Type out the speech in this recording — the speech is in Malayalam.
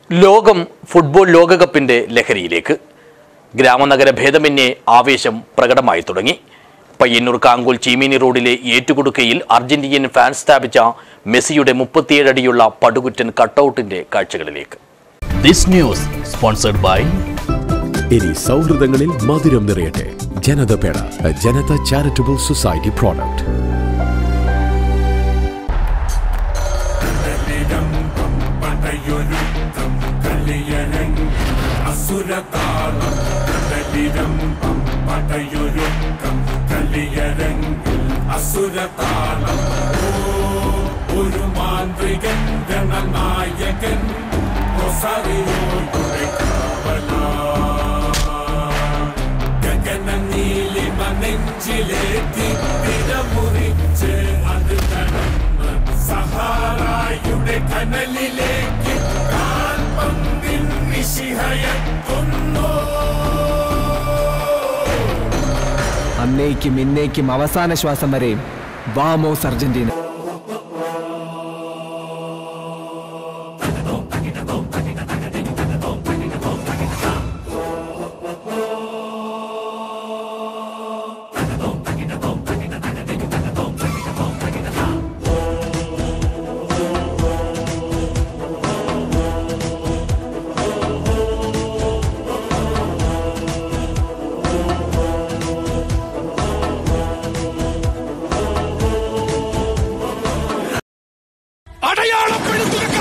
ലോകം ഫുട്ബോൾ ലോകകപ്പിന്റെ ലഹരിയിലേക്ക് ഗ്രാമനഗര ഭേദമന്യേ ആവേശം പ്രകടമായി തുടങ്ങി പയ്യന്നൂർ കാങ്കോൽ ചീമേനി റോഡിലെ ഏറ്റുകൊടുക്കയിൽ അർജന്റീനിയൻ ഫാൻ സ്ഥാപിച്ച മെസ്സിയുടെ മുപ്പത്തിയേഴ് അടിയുള്ള പടുകുറ്റൻ കട്ടൗട്ടിന്റെ കാഴ്ചകളിലേക്ക് ദിസ് ന്യൂസ് സ്പോൺസർഡ് ബൈ ഇനി സൗഹൃദങ്ങളിൽ മധുരം നിറയട്ടെ ജനത പേട ജനത ചാരിറ്റബിൾ സൊസൈറ്റി പ്രോഡക്റ്റ് പടയൊരുക്കം കളിയരങ്ങ് അസുരതാളം കടലിരമ്പം പടയൊരുക്കം കളിയരങ്ങിൽ അസുരതാളം ഓ ഒരു മാന്ത്രികൻ ഗണനായകൻ റൊസാരിയോയുടെ കാവലാ ഗഗന നീലിമ നെഞ്ചിലേറ്റി തിരമുറിച്ച് അത് കടന്ന് സഹാറായുടെ കനലിലേക്ക് കാൽപന്തിൻ നിശിഹയത്തുന്നു അന്നേക്കും ഇന്നേക്കും അവസാന ശ്വാസം വരെയും വാമോസ് അർജന്റീന അടയാളപ്പെടുത്തുക